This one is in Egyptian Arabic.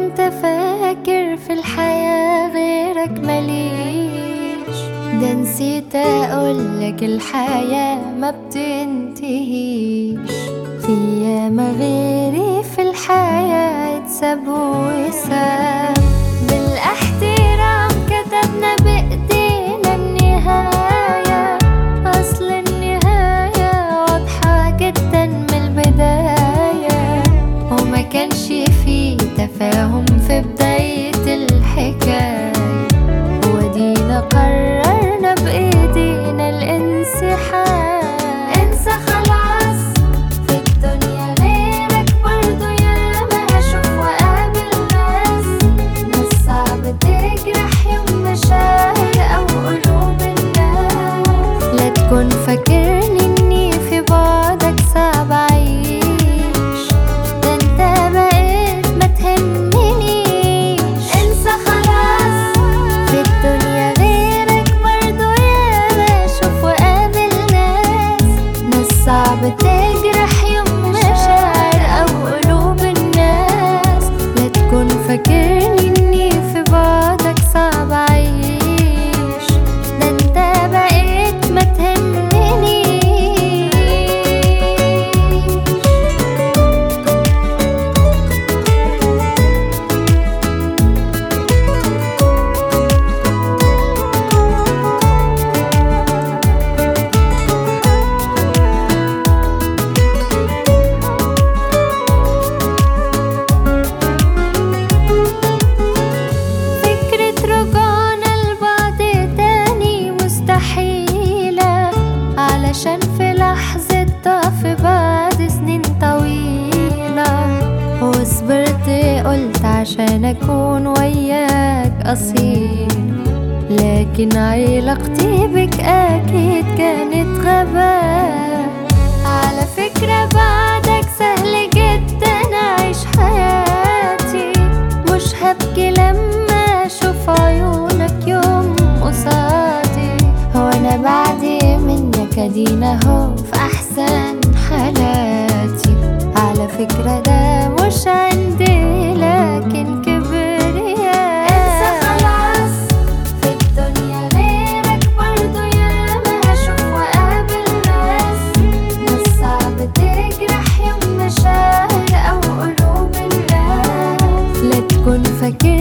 انت فاكر في الحياة غيرك مليش ده نسيت اقولك الحياة ما بتنتهيش في ياما غيري في الحياة اتساب وساب بالاحترام كتبنا بايدينا النهاية اصل النهاية واضحة جدا من البداية وما كانش فيه تفاهم في بداية الحكاية ودينا قررنا بإيدينا الانسحاب انسى خلاص في الدنيا غيرك برضو ياما هشوف وقابل ناس ناس صعب تجرح يوم مشاعر أو قلوب الناس لا تكون فاكرني إني في بعدك صعب أعيش ده انت بقيت ما تهمنيش انسى خلاص في الدنيا غيرك برضو ياما اشوف وقابل ناس ناس صعب تجرح يوم مشاعر او قلوب الناس لا تكون فاكرني اني في بعدك صعب اعيش ده انت بقيت ما تهمنيش فكرة رجعنا لبعض تاني مستحيلة علشان في لحظة ضعف بعد سنين طويلة وصبرت قلت عشان أكون وياك أصيل لكن علاقتي بك أكيد كانت غباء على فكرة بعدك سهل جدا أعيش حياتي مش هبكي لما أشوف عيونك يوم قصادي هو أنا بعدي منك أدينا هو في أحسن حالاتي على فكرة ده مش عندي لكن كبرياء انسى خلاص في الدنيا غيرك برضو ياما هشوف وقابل ناس ناس صعب تجرح يوم مشاعر أو قلوب الناس لا تكون فاكر